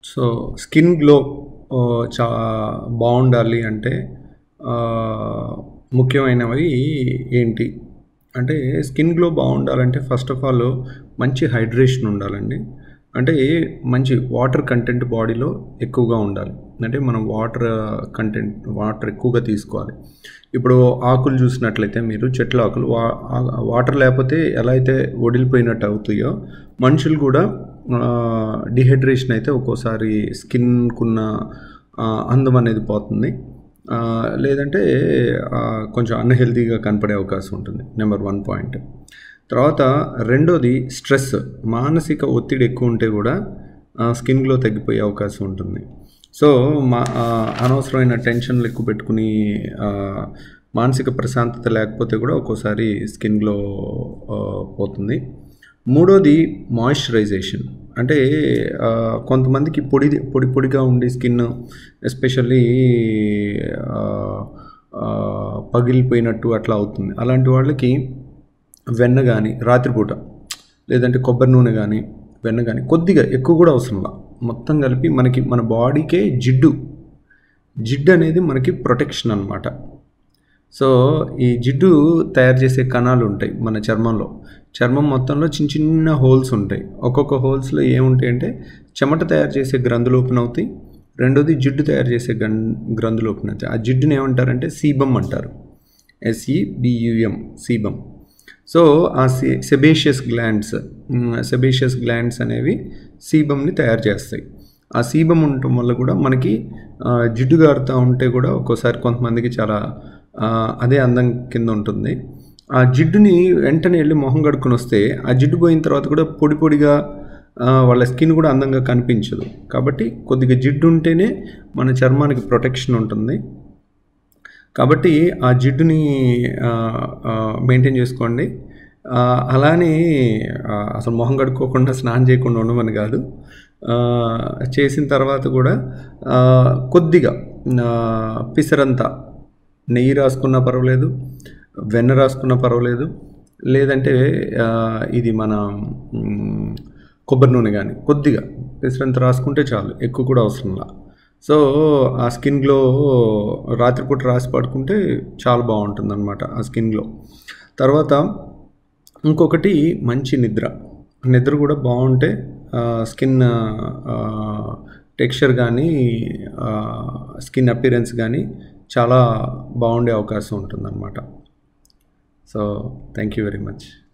so skin glow చా బాగుండాలి అంటే ఆ, ముఖ్యమైనవి ఏంటి అంటే స్కిన్ గ్లో బాగుండాలంటే ఫస్ట్ ఆఫ్ ఆల్ మంచి హైడ్రేషన్ ఉండాలండి అంటే మంచి వాటర్ కంటెంట్ బాడీలో ఎక్కువగా ఉండాలి అంటే మనం వాటర్ కంటెంట్ వాటర్ ఎక్కువగా తీసుకోవాలి ఇప్పుడు ఆకులు చూసినట్లయితే మీరు చెట్ల ఆకులు వా ఆ- వాటర్ లేకపోతే ఎలా అయితే ఒడిలిపోయినట్టు అవుతాయో మనుషులు కూడా డిహైడ్రేషన్ అయితే ఒక్కోసారి స్కిన్కున్న అందం అనేది పోతుంది ఆ, లేదంటే ఆ, కొంచెం అన్హెల్తీగా కనపడే అవకాశం ఉంటుంది నెంబర్ వన్ పాయింట్ తర్వాత రెండోది స్ట్రెస్ మానసిక ఒత్తిడి ఎక్కువ ఉంటే కూడా స్కిన్ గ్లో తగ్గిపోయే అవకాశం ఉంటుంది సో మా ఆ, అనవసరమైన టెన్షన్లు ఎక్కువ పెట్టుకుని ఆ, మానసిక ప్రశాంతత లేకపోతే కూడా ఒక్కోసారి స్కిన్ గ్లో ఆ, పోతుంది మూడోది మాయిశ్చరైజేషన్ అంటే ఆ, కొంతమందికి పొడి పొడి పొడిగా ఉండి స్కిన్ ఎస్పెషల్లీ పగిలిపోయినట్టు అట్లా అవుతుంది అలాంటి వాళ్ళకి వెన్న కానీ రాత్రిపూట లేదంటే కొబ్బరి నూనె కానీ వెన్న కానీ కొద్దిగా ఎక్కువ కూడా అవసరంలా మొత్తం కలిపి మనకి మన బాడీకే జిడ్డు జిడ్డు అనేది మనకి ప్రొటెక్షన్ అన్నమాట సో ఈ జిడ్డు తయారు చేసే కణాలు ఉంటాయి మన చర్మంలో చర్మం మొత్తంలో చిన్న చిన్న హోల్స్ ఉంటాయి ఒక్కొక్క హోల్స్లో ఏముంటాయి అంటే చెమట తయారు చేసే గ్రంథులు ఓపెన్ అవుతాయి రెండోది జిడ్డు తయారు చేసే గన్ గ్రంథులు ఓపెన్ అవుతాయి ఆ జిడ్డుని ఏమంటారంటే సీబమ్ అంటారు ఎస్ఈబియుఎం సీబమ్ సో ఆ సె సెబేషియస్ గ్లాండ్స్ సెబేషియస్ గ్లాండ్స్ అనేవి సీబమ్ని తయారు చేస్తాయి ఆ సీబం ఉండటం వల్ల కూడా మనకి ఆ, జిడ్డు గారుతూ ఉంటే కూడా ఒక్కోసారి కొంతమందికి చాలా ఆ, అదే అందం కింద ఉంటుంది ఆ జిడ్డుని వెంటనే వెళ్ళి మొహం కడుక్కొని వస్తే ఆ జిడ్డు పోయిన తర్వాత కూడా పొడి పొడిగా ఆ, వాళ్ళ స్కిన్ కూడా అందంగా కనిపించదు కాబట్టి కొద్దిగా జిడ్డు ఉంటేనే మన చర్మానికి ప్రొటెక్షన్ ఉంటుంది కాబట్టి ఆ జిడ్డుని మెయింటైన్ చేసుకోండి ఆ, అలానే ఆ, అసలు మొహం కడుక్కోకుండా స్నానం చేయకుండా ఉండమని కాదు ఆ, చేసిన తర్వాత కూడా ఆ, కొద్దిగా ఆ, పిసరంతా నెయ్యి రాసుకున్నా పర్వాలేదు వెన్న రాసుకున్నా పర్వాలేదు లేదంటే ఆ, ఇది మన మ్, కొబ్బరి నూనె కానీ కొద్దిగా పిసరంత రాసుకుంటే చాలు ఎక్కువ కూడా అవసరంలా సో ఆ స్కిన్ గ్లో రాత్రిపూట రాసి పడుకుంటే చాలా బాగుంటుంది అనమాట ఆ స్కిన్ గ్లో తర్వాత ఇంకొకటి మంచి నిద్ర నిద్ర కూడా బాగుంటే స్కిన్ టెక్స్చర్ కానీ స్కిన్ అపిరెన్స్ కానీ చాలా బాగుండే అవకాశం ఉంటుందన్నమాట so thank you very much